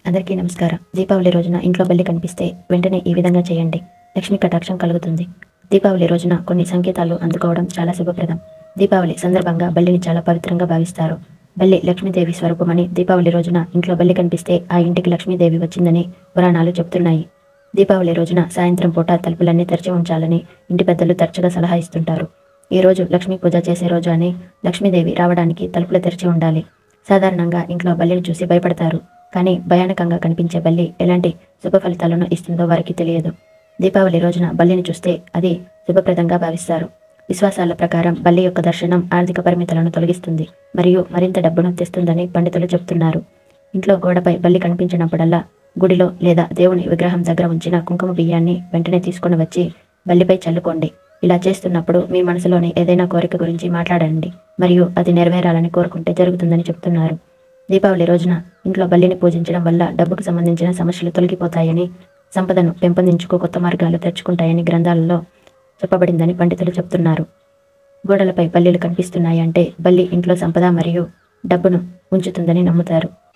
అందరికీ నమస్కారం దీపావళి రోజున ఇంట్లో బల్లి కనిపిస్తే వెంటనే ఈ విధంగా చేయండి లక్ష్మీ కటాక్షం కలుగుతుంది దీపావళి రోజున కొన్ని సంకేతాలు అందుకోవడం చాలా శుభప్రదం దీపావళి సందర్భంగా బల్లిని చాలా పవిత్రంగా భావిస్తారు బల్లి లక్ష్మీదేవి స్వరూపమని దీపావళి రోజున ఇంట్లో బల్లి కనిపిస్తే ఆ ఇంటికి లక్ష్మీదేవి వచ్చిందని పురాణాలు చెబుతున్నాయి దీపావళి రోజున సాయంత్రం పూట తలుపులన్నీ తెరిచి ఉంచాలని ఇంటి పెద్దలు తరచుగా సలహా ఇస్తుంటారు ఈ రోజు లక్ష్మీ పూజ చేసే రోజు అని లక్ష్మీదేవి రావడానికి తలుపులు తెరిచి ఉండాలి సాధారణంగా ఇంట్లో బల్లిని చూసి భయపడతారు కానీ భయానకంగా కనిపించే బల్లి ఎలాంటి శుభ ఫలితాలను ఇస్తుందో వారికి తెలియదు దీపావళి రోజున బల్లిని చూస్తే అది శుభప్రదంగా భావిస్తారు విశ్వాసాల ప్రకారం బల్లి యొక్క దర్శనం ఆర్థిక పరిమితులను తొలగిస్తుంది మరియు మరింత డబ్బును తెస్తుందని పండితులు చెబుతున్నారు ఇంట్లో గోడపై బల్లి కనిపించినప్పుడల్లా గుడిలో లేదా దేవుని విగ్రహం దగ్గర ఉంచిన కుంకుమ బియ్యాన్ని వెంటనే తీసుకొని వచ్చి బల్లిపై చల్లుకోండి ఇలా చేస్తున్నప్పుడు మీ మనసులోని ఏదైనా కోరిక గురించి మాట్లాడండి మరియు అది నెరవేరాలని కోరుకుంటే జరుగుతుందని చెప్తున్నారు దీపావళి రోజున ఇంట్లో బల్లిని పూజించడం వల్ల డబ్బుకు సంబంధించిన సమస్యలు తొలగిపోతాయని సంపదను పెంపొందించుకో కొత్త మార్గాలు తెరుచుకుంటాయని గ్రంథాలలో చెప్పబడిందని పండితులు చెప్తున్నారు గోడలపై బల్లీలు కనిపిస్తున్నాయి అంటే బల్లి ఇంట్లో సంపద మరియు డబ్బును ఉంచుతుందని నమ్ముతారు